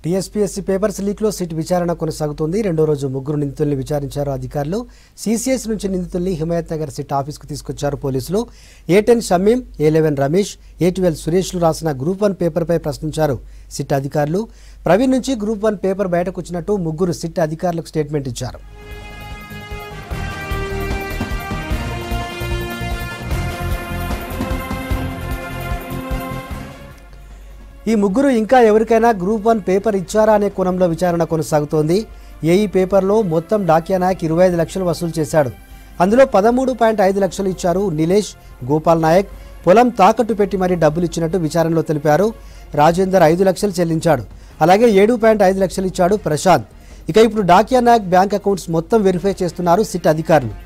TSPSC papers లీక్లో SIT విచారణ కొనసాగుతోంది రెండో రోజు ముగ్గురు నిందితుల్ని విచారించారు అధికారులు సీసీఎస్ నుంచి నిందితుల్ని హిమాయత్ నగర్ సిట్ ఆఫీస్కు తీసుకొచ్చారు పోలీసులు A ten Shamim A eleven Ramesh A twelve సురేష్లు రాసిన గ్రూప్ వన్ పేపర్పై ప్రశ్నించారు సిట్ అధికారులు ప్రవీణ్ నుంచి గ్రూప్ వన్ పేపర్ బయటకు వచ్చినట్టు ముగ్గురు సిట్ అధికారులకు స్టేట్మెంట్ ఇచ్చారు ఈ ముగ్గురు ఇంకా ఎవరికైనా గ్రూప్ వన్ పేపర్ ఇచ్చారా అనే కోణంలో విచారణ కొనసాగుతోంది ఏఈ పేపర్లో మొత్తం డాకియా నాయక్ ఇరవై ఐదు లక్షలు వసూలు చేశాడు అందులో పదమూడు పాయింట్ ఐదు లక్షలు ఇచ్చారు నిలేష్ గోపాల్ నాయక్ పొలం తాకట్టు పెట్టి మరీ డబ్బులు ఇచ్చినట్టు విచారణలో తెలిపారు రాజేందర్ ఐదు లక్షలు చెల్లించాడు అలాగే ఏడు పాయింట్ ఐదు లక్షలు ఇచ్చాడు ప్రశాంత్ ఇక ఇప్పుడు డాకియా నాయక్ బ్యాంక్ అకౌంట్స్ మొత్తం వెరిఫై చేస్తున్నారు సిట్ అధికారులు